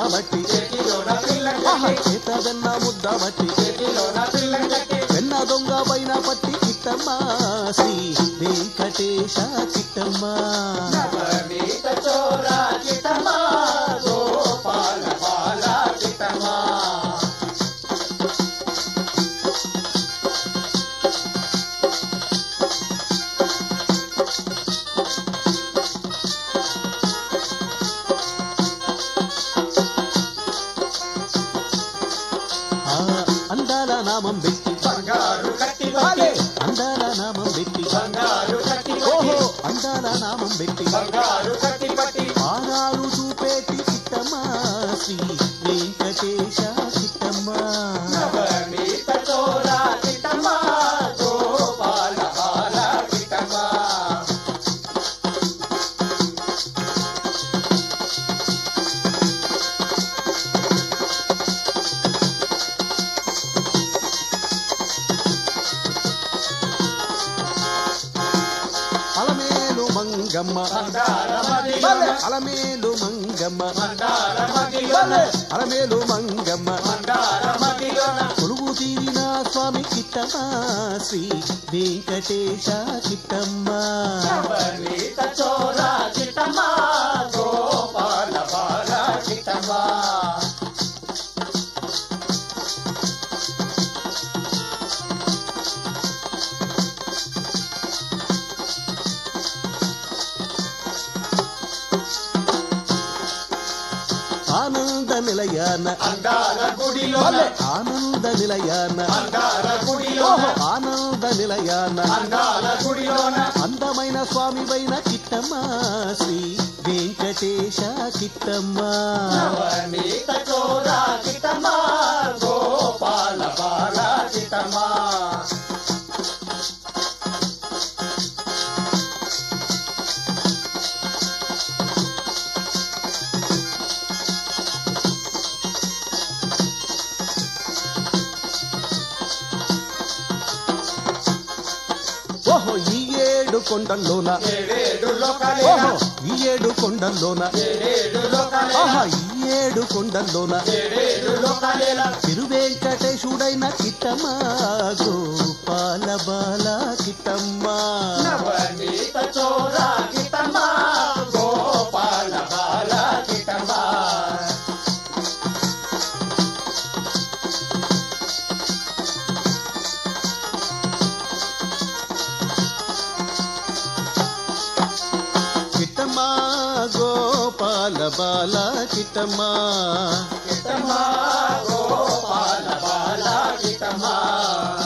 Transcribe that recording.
బట్టి చేతిలోన పిల్లం ఆహా కట్టి చేత వెన్న ముద్ద బట్టి చేతిలోన పిల్లం కట్టి వెన్న దొంగ పైన పట్టి కిట్టమ్మ శ్రీ వెంకటేశ కిట్టమ్మ నవనీత చోర చిట్టమ్మ గోపాల బాల చిట్టమ్మ ఆ అందాల నామం పెట్టి బంగారు కట్టి ఆలే! పట్టి అందాల నామం పెట్టి బంగారు కట్టి ఓహో పట్టి అందాల నామం పెట్టి బంగారు కట్టి పట్టి ఆరారు చూపేటి కిట్టమ్మ శ్రీ వెంకటేశ కిట్టమ్మ నవనీత చోర చిట్టమ్మ గోపాల బాల చిట్టమ్మ అలమేలు మంగమ్మ మందార మదిలోన అలమేలు మంగమ్మ మందార మదిలోన అలమేలు మంగమ్మ మందార మదిలోన కొలువు తీరిన స్వామి కిట్టమ్మ శ్రీ వెంకటేశ కిట్టమ్మ నవనీత చోర చిట్టమ్మ గోపాల బాల చిట్టమ్మ ఆనంద నిలయాన అందాల గుడిలోన ఆనంద నిలయాన అందాల గుడిలోన ఓహో ఆనంద నిలయాన అందాల గుడిలోన అందమైన స్వామి పైన కిట్టమ్మ శ్రీ వెంకటేశ కిట్టమ్మ నవనీత చోర చిట్టమ్మ గోపాల బాల చిట్టమ్మ ఓహో ఈ ఏడు కొండల్లోన ఏడేడు లోకాలేన ఓహో ఈ ఏడు కొండల్లోన ఏడేడు లోకాలేన ఆహా ఈ ఏడు కొండల్లోన ఏడేడు లోకాలేన తిరువేంకటేశుడైన కిట్టమ్మ గోపాల బాల కిట్టమ్మ నవనీత చోర చిట్టమ్మ గోపాల బాల చిట్టమ్మ కిట్టమ్మ గోపాల బాల కిట్టమ్మ చిట్టమ్మ గోపాల బాల చిట్టమ్మ